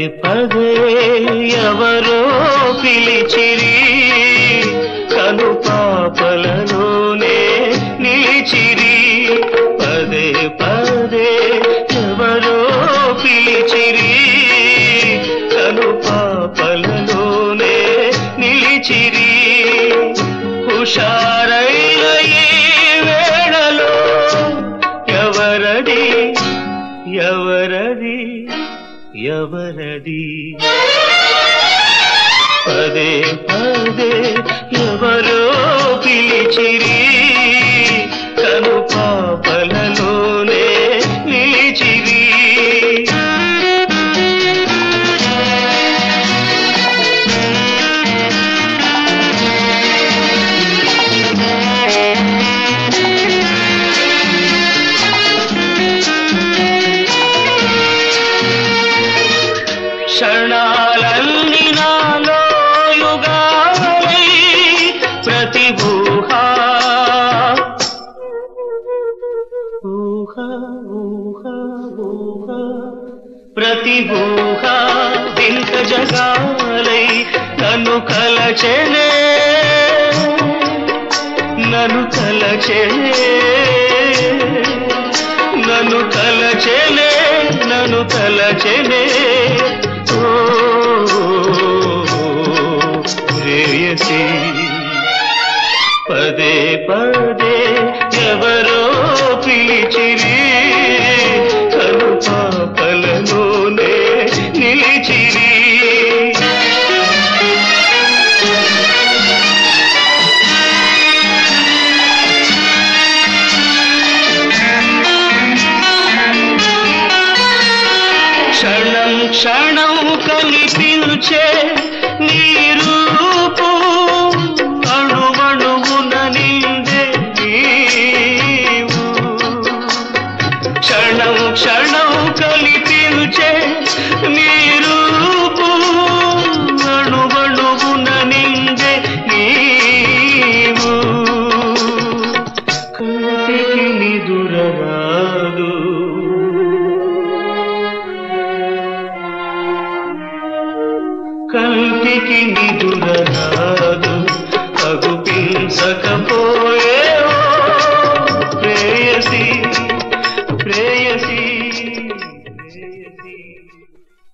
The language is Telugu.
పదే ఎవరో పిలిచిరి కను పాపలలోనే నిలిచిరి పదే పదే ఎవరో పిలిచిరి కను పాపలలోనే నిలిచిరి హుషారైన ఈ వేళలో ఎవరది ఎవరది ఎవరది పదే పదే ఎవరో పిలిచిరి కను పాపలలోనే నిలిచిరి క్షణాలన్ని నాలో యుగాలై ప్రతిభూహ ఊహ ఊహ ఊహ ప్రతిభూహ వింత జగాలై నన్ను కలచెనే నన్ను కలచెనే నన్ను కలచెనే నన్ను కలచెనే ఓ ప్రేయసి పదే పదే ఎవరో పిలిచిరి కను పాపలలోనే నిలిచిరి క్షణం క్షణం కనిపించే నీ రూపు అణువణువున నిండే నీవు క్షణం క్షణం కనిపించే నీ రూపు అణువణువున నిండే నీవు కంటికి నిదురరాదు కంటికి నిదురరాదు అగుపించకపోయే ప్రేయసి ప్రేయసి ప్రేయసి